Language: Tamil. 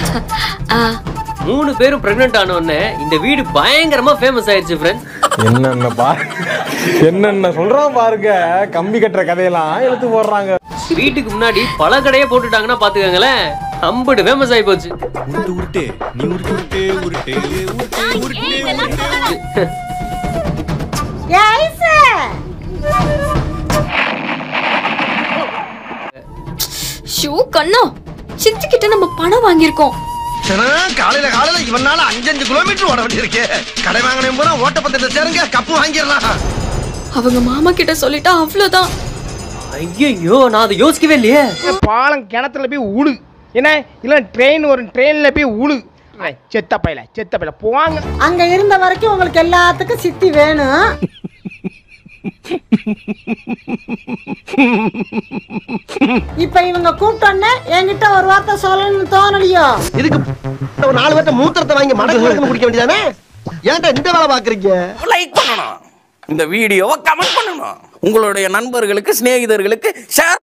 ஆ, மூணு பேரும் பிரெக்னென்ட் ஆன உடனே இந்த வீடு பயங்கரமா ஃபேமஸ் ஆயிடுச்சு ஃப்ரெண்ட்ஸ் என்னென்ன பா என்னென்ன சொல்றான் பாருங்க கம்பி கட்டுற கதையெல்லாம் எடுத்து போடுறாங்க வீட்டுக்கு முன்னாடி பல கடையே போட்டுட்டாங்கன்னா பாத்துக்கோங்களேன் அம்புட்டு ஃபேமஸ் ஆகி போச்சு உருட்டு உருட்டு நீ உருட்டு உருட்டு உருட்டு உருட்டு உருட்டு உருட்டு ஷூ கண்ணா சித்தி கிட்ட நம்ம பணம் வாங்கியிருக்கோம் காலையில காலையில இவனால அஞ்சஞ்சு கிலோமீட்டர் ஓட வேண்டியிருக்கு கடை வாங்கினேன் பூரா ஓட்டப்பந்தத்தை சேருங்க கப்பு வாங்கிடலாம் அவங்க மாமா கிட்ட சொல்லிட்டா அவ்வளவுதான் ஐயோ நான் அதை யோசிக்கவே இல்லையே பாலம் கிணத்துல போய் உழு என்ன இல்லை ட்ரெயின் வரும் ட்ரெயினில் போய் உழு ஐ, செத்த பையல செத்த பையல போவாங்க அங்க இருந்த வரைக்கும் உங்களுக்கு எல்லாத்துக்கும் சித்தி வேணும் இப்ப இவங்க கூப்பிட்டோன்னே என்கிட்ட ஒரு வார்த்தை சொல்லணும்னு தோணலையோ இதுக்கு ஒரு நாலு பேர்ட்ட மூத்திரத்தை வாங்கி மடக்கு மடக்கு குடிக்க வேண்டியதானே ஏன்டா இந்த வேலை பாக்குறீங்க லைக் பண்ணணும் இந்த வீடியோவை கமெண்ட் பண்ணணும் உங்களுடைய நண்பர்களுக்கு சிநேகிதர்களுக்கு ஷேர்